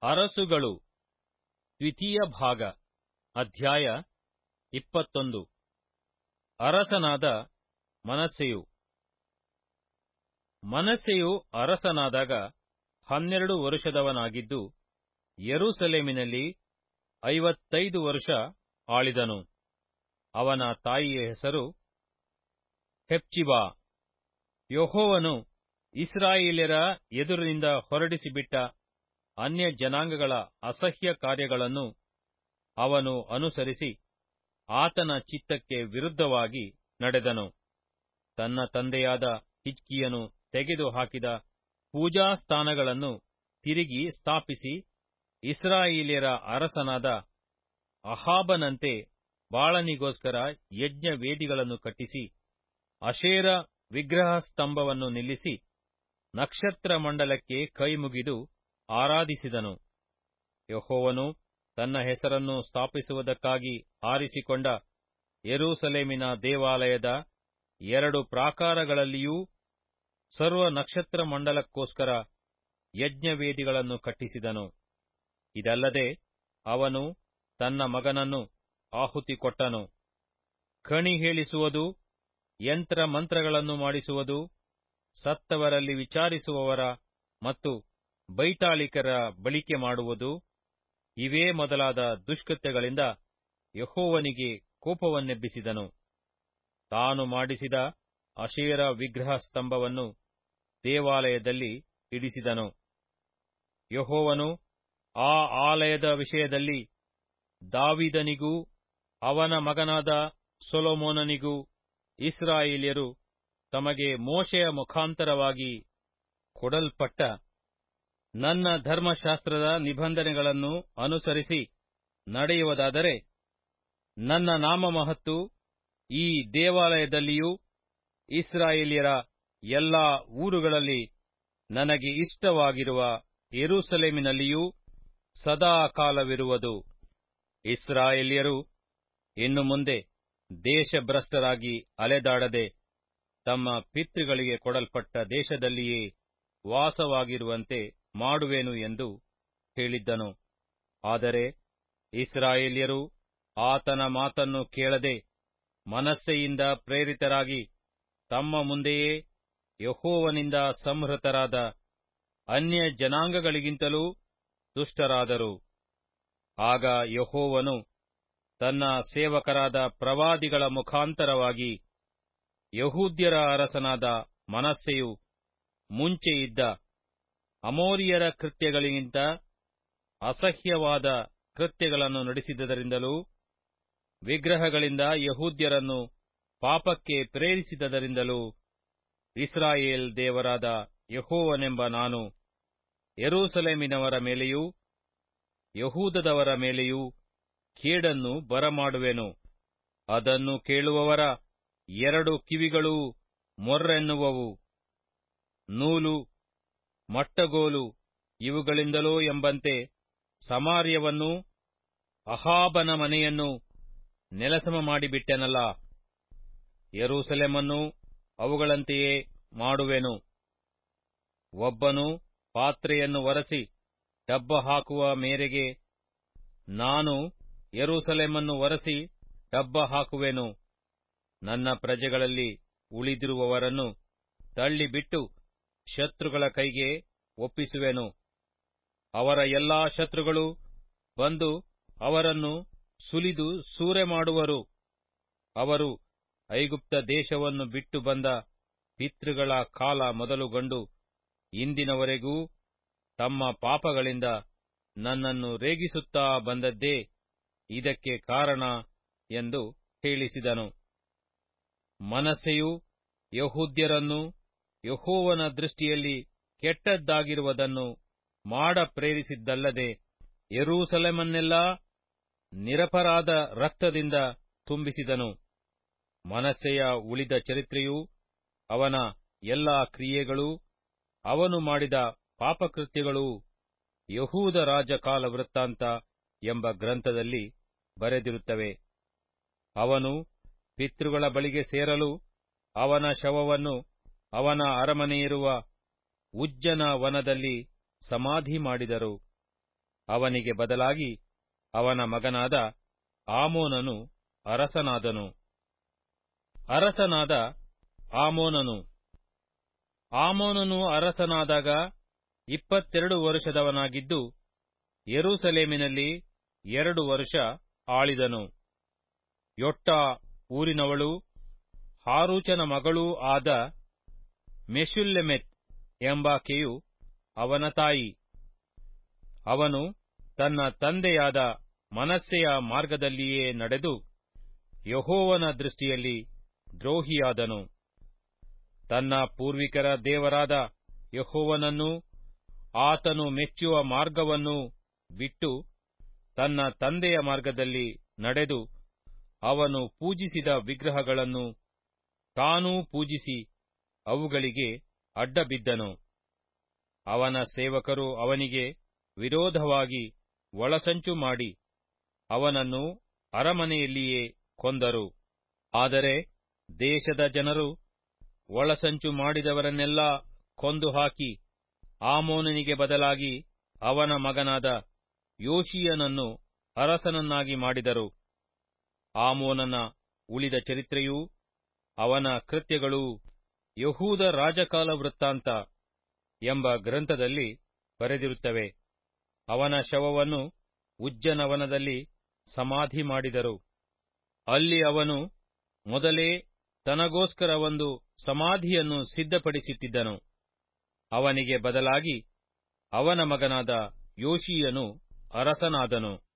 ಅರಸುಗಳು ದ್ವಿತೀಯ ಭಾಗ ಅಧ್ಯಾಯ ಇಪ್ಪತ್ತೊಂದು ಅರಸನಾದ ಮನಸ್ಸೆಯು ಮನಸ್ಸೆಯು ಅರಸನಾದಾಗ ಹನ್ನೆರಡು ವರುಷದವನಾಗಿದ್ದು ಯೆರೂಸಲೇಮಿನಲ್ಲಿ ಐವತ್ತೈದು ವರುಷ ಆಳಿದನು ಅವನ ತಾಯಿಯ ಹೆಸರು ಹೆಪ್ಚಿಬಾ ಯೆಹೋವನು ಇಸ್ರಾಯೇಲ್ಯರ ಎದುರಿನಿಂದ ಹೊರಡಿಸಿಬಿಟ್ಟ ಅನ್ಯ ಜನಾಂಗಗಳ ಅಸಹ್ಯ ಕಾರ್ಯಗಳನ್ನು ಅವನು ಅನುಸರಿಸಿ ಆತನ ಚಿತ್ತಕ್ಕೆ ವಿರುದ್ಧವಾಗಿ ನಡೆದನು ತನ್ನ ತಂದೆಯಾದ ಹಿಜ್ಕೀಯನು ತೆಗೆದುಹಾಕಿದ ಪೂಜಾಸ್ಥಾನಗಳನ್ನು ತಿರುಗಿ ಸ್ಥಾಪಿಸಿ ಇಸ್ರಾಯೇಲ್ಯರ ಅರಸನಾದ ಅಹಾಬನಂತೆ ಬಾಳನಿಗೋಸ್ಕರ ಯಜ್ಞವೇದಿಗಳನ್ನು ಕಟ್ಟಿಸಿ ಅಶೇರ ವಿಗ್ರಹ ಸ್ತಂಭವನ್ನು ನಿಲ್ಲಿಸಿ ನಕ್ಷತ್ರ ಮಂಡಲಕ್ಕೆ ಕೈಮುಗಿದು ಆರಾಧಿಸಿದನು ಯೆಹೋವನು ತನ್ನ ಹೆಸರನ್ನು ಸ್ಥಾಪಿಸುವುದಕ್ಕಾಗಿ ಆರಿಸಿಕೊಂಡ ಯೆರೂಸಲೇಮಿನ ದೇವಾಲಯದ ಎರಡು ಪ್ರಾಕಾರಗಳಲ್ಲಿಯೂ ಸರ್ವ ನಕ್ಷತ್ರ ಮಂಡಲಕ್ಕೋಸ್ಕರ ಯಜ್ಞವೇದಿಗಳನ್ನು ಕಟ್ಟಿಸಿದನು ಇದಲ್ಲದೆ ಅವನು ತನ್ನ ಮಗನನ್ನು ಆಹುತಿ ಕೊಟ್ಟನು ಕಣಿ ಹೇಳಿಸುವುದು ಯಂತ್ರ ಮಂತ್ರಗಳನ್ನು ಮಾಡಿಸುವುದು ಸತ್ತವರಲ್ಲಿ ವಿಚಾರಿಸುವವರ ಮತ್ತು ಬೈತಾಳಿಕರ ಬಳಿಕೆ ಮಾಡುವುದು ಇವೇ ಮೊದಲಾದ ದುಷ್ಕೃತ್ಯಗಳಿಂದ ಯೆಹೋವನಿಗೆ ಕೋಪವನ್ನೆಬ್ಬಿಸಿದನು ತಾನು ಮಾಡಿಸಿದ ಅಶೇರ ವಿಗ್ರಹ ಸ್ತಂಭವನ್ನು ದೇವಾಲಯದಲ್ಲಿ ಇಡಿಸಿದನು ಯೆಹೋವನು ಆ ಆಲಯದ ವಿಷಯದಲ್ಲಿ ದಾವಿದನಿಗೂ ಅವನ ಮಗನಾದ ಸೊಲೊಮೋನನಿಗೂ ಇಸ್ರಾಯೇಲ್ಯರು ತಮಗೆ ಮೋಶೆಯ ಮುಖಾಂತರವಾಗಿ ಕೊಡಲ್ಪಟ್ಟ ನನ್ನ ಧರ್ಮಶಾಸ್ತ್ರದ ನಿಬಂಧನೆಗಳನ್ನು ಅನುಸರಿಸಿ ನಡೆಯುವುದಾದರೆ ನನ್ನ ನಾಮಮಹತ್ತು ಈ ದೇವಾಲಯದಲ್ಲಿಯೂ ಇಸ್ರಾಯೇಲ್ಯರ ಎಲ್ಲಾ ಊರುಗಳಲ್ಲಿ ನನಗೆ ಇಷ್ಟವಾಗಿರುವ ಯೆರೂಸಲೇಮಿನಲ್ಲಿಯೂ ಸದಾ ಕಾಲವಿರುವುದು ಇಸ್ರಾಯೇಲ್ಯರು ಇನ್ನು ಮುಂದೆ ದೇಶಭ್ರಷ್ಟರಾಗಿ ಅಲೆದಾಡದೆ ತಮ್ಮ ಪಿತೃಗಳಿಗೆ ಕೊಡಲ್ಪಟ್ಟ ದೇಶದಲ್ಲಿಯೇ ವಾಸವಾಗಿರುವಂತೆ ಮಾಡುವೆನು ಎಂದು ಹೇಳಿದ್ದನು ಆದರೆ ಇಸ್ರಾಯೇಲ್ಯರು ಆತನ ಮಾತನ್ನು ಕೇಳದೆ ಮನಸ್ಸೆಯಿಂದ ಪ್ರೇರಿತರಾಗಿ ತಮ್ಮ ಮುಂದೆಯೇ ಯಹೋವನಿಂದ ಸಂಹೃತರಾದ ಅನ್ಯ ಜನಾಂಗಗಳಿಗಿಂತಲೂ ದುಷ್ಟರಾದರು ಆಗ ಯಹೋವನು ತನ್ನ ಸೇವಕರಾದ ಪ್ರವಾದಿಗಳ ಮುಖಾಂತರವಾಗಿ ಯಹೂದ್ಯರ ಅರಸನಾದ ಮನಸ್ಸೆಯು ಮುಂಚೆ ಇದ್ದ ಅಮೋರಿಯರ ಕೃತ್ಯಗಳಿಗಿಂತ ಅಸಹ್ಯವಾದ ಕೃತ್ಯಗಳನ್ನು ನಡೆಸಿದರಿಂದಲೂ ವಿಗ್ರಹಗಳಿಂದ ಯಹೂದ್ಯರನ್ನು ಪಾಪಕ್ಕೆ ಪ್ರೇರಿಸಿದರಿಂದಲೂ ಇಸ್ರಾಯೇಲ್ ದೇವರಾದ ಯಹೋವನೆಂಬ ನಾನು ಯೆರೂಸಲೇಮಿನವರ ಮೇಲೆಯೂ ಯಹೂದದವರ ಮೇಲೆಯೂ ಕೇಡನ್ನು ಬರಮಾಡುವೆನು ಅದನ್ನು ಕೇಳುವವರ ಎರಡು ಕಿವಿಗಳೂ ಮೊರ್ರೆನ್ನುವವು ನೂಲು ಮಟ್ಟಗೋಲು ಇವುಗಳಿಂದಲೋ ಎಂಬಂತೆ ಸಮಾರ್ಯವನ್ನೂ ಅಹಾಬನ ಮನೆಯನ್ನು ನೆಲಸಮ ಮಾಡಿಬಿಟ್ಟೆನಲ್ಲ ಯೆರೂಸಲೇಮನ್ನೂ ಅವುಗಳಂತೆಯೇ ಮಾಡುವೆನು ಒಬ್ಬನು ಪಾತ್ರೆಯನ್ನು ಒರಸಿ ಡಬ್ಬ ಹಾಕುವ ಮೇರೆಗೆ ನಾನು ಯೆರೂಸಲೇಮನ್ನು ಒರಸಿ ಡಬ್ಬ ಹಾಕುವೆನು ನನ್ನ ಪ್ರಜೆಗಳಲ್ಲಿ ಉಳಿದಿರುವವರನ್ನು ತಳ್ಳಿಬಿಟ್ಟು ಶತ್ರುಗಳ ಕೈಗೆ ಒಪ್ಪಿಸುವೆನು ಅವರ ಎಲ್ಲಾ ಶತ್ರುಗಳು ಬಂದು ಅವರನ್ನು ಸುಲಿದು ಸೂರೆ ಮಾಡುವರು ಅವರು ಐಗುಪ್ತ ದೇಶವನ್ನು ಬಿಟ್ಟು ಬಂದ ಪಿತೃಗಳ ಕಾಲ ಮೊದಲುಗೊಂಡು ಇಂದಿನವರೆಗೂ ತಮ್ಮ ಪಾಪಗಳಿಂದ ನನ್ನನ್ನು ರೇಗಿಸುತ್ತಾ ಬಂದದ್ದೇ ಇದಕ್ಕೆ ಕಾರಣ ಎಂದು ಹೇಳಿಸಿದನು ಮನಸ್ಸೆಯು ಯಹೂದ್ಯರನ್ನು ಯಹೋವನ ದೃಷ್ಟಿಯಲ್ಲಿ ಕೆಟ್ಟದ್ದಾಗಿರುವುದನ್ನು ಮಾಡ ಪ್ರೇರಿಸಿದ್ದಲ್ಲದೆ ಯೆರೂಸಲೇಮನ್ನೆಲ್ಲಾ ನಿರಪರಾಧ ರಕ್ತದಿಂದ ತುಂಬಿಸಿದನು ಮನಸ್ಸೆಯ ಉಳಿದ ಚರಿತ್ರೆಯೂ ಅವನ ಎಲ್ಲಾ ಕ್ರಿಯೆಗಳೂ ಅವನು ಮಾಡಿದ ಪಾಪಕೃತ್ಯಗಳೂ ಯಹೂದ ರಾಜ ಕಾಲ ವೃತ್ತಾಂತ ಎಂಬ ಗ್ರಂಥದಲ್ಲಿ ಬರೆದಿರುತ್ತವೆ ಅವನು ಪಿತೃಗಳ ಬಳಿಗೆ ಸೇರಲು ಅವನ ಶವವನ್ನು ಅವನ ಅರಮನೆಯಿರುವ ಉಜ್ಜನ ವನದಲ್ಲಿ ಸಮಾಧಿ ಮಾಡಿದರು ಅವನಿಗೆ ಬದಲಾಗಿ ಅವನ ಮಗನಾದ ಆಮೋನನು ಅರಸನಾದನು ಅರಸನಾದ ಆಮೋನನು ಆಮೋನನು ಅರಸನಾದಾಗ ಇಪ್ಪತ್ತೆರಡು ವರ್ಷದವನಾಗಿದ್ದು ಯೆರೂಸಲೇಮಿನಲ್ಲಿ ಎರಡು ವರ್ಷ ಆಳಿದನು ಯೊಟ್ಟ ಊರಿನವಳು ಹಾರೂಚನ ಮಗಳೂ ಆದ ಮೆಶುಲ್ಲೆಮೆತ್ ಎಂಬಾಕೆಯು ಅವನ ತಾಯಿ ಅವನು ತನ್ನ ತಂದೆಯಾದ ಮನಸ್ಸೆಯ ಮಾರ್ಗದಲ್ಲಿಯೇ ನಡೆದು ಯಹೋವನ ದೃಷ್ಟಿಯಲ್ಲಿ ದ್ರೋಹಿಯಾದನು ತನ್ನ ಪೂರ್ವಿಕರ ದೇವರಾದ ಯಹೋವನನ್ನೂ ಆತನು ಮೆಚ್ಚುವ ಮಾರ್ಗವನ್ನೂ ಬಿಟ್ಟು ತನ್ನ ತಂದೆಯ ಮಾರ್ಗದಲ್ಲಿ ನಡೆದು ಅವನು ಪೂಜಿಸಿದ ವಿಗ್ರಹಗಳನ್ನು ತಾನೂ ಪೂಜಿಸಿ ಅವುಗಳಿಗೆ ಅಡ್ಡಬಿದ್ದನು ಅವನ ಸೇವಕರು ಅವನಿಗೆ ವಿರೋಧವಾಗಿ ಒಳಸಂಚು ಮಾಡಿ ಅವನನ್ನು ಅರಮನೆಯಲ್ಲಿಯೇ ಕೊಂದರು ಆದರೆ ದೇಶದ ಜನರು ಒಳಸಂಚು ಮಾಡಿದವರನ್ನೆಲ್ಲ ಕೊಂದು ಹಾಕಿ ಆಮೋನನಿಗೆ ಬದಲಾಗಿ ಅವನ ಮಗನಾದ ಯೋಶೀಯನನ್ನು ಅರಸನನ್ನಾಗಿ ಮಾಡಿದರು ಆಮೋನನ ಉಳಿದ ಚರಿತ್ರೆಯೂ ಅವನ ಕೃತ್ಯಗಳೂ ಯಹೂದ ರಾಜಕಾಲ ವೃತ್ತಾಂತ ಎಂಬ ಗ್ರಂಥದಲ್ಲಿ ಬರೆದಿರುತ್ತವೆ ಅವನ ಶವವನ್ನು ಉಜ್ಜನವನದಲ್ಲಿ ಸಮಾಧಿ ಮಾಡಿದರು ಅಲ್ಲಿ ಅವನು ಮೊದಲೇ ತನಗೋಸ್ಕರ ಒಂದು ಸಮಾಧಿಯನ್ನು ಸಿದ್ಧಪಡಿಸಿಟ್ಟಿದ್ದನು ಅವನಿಗೆ ಬದಲಾಗಿ ಅವನ ಮಗನಾದ ಯೋಶೀಯನು ಅರಸನಾದನು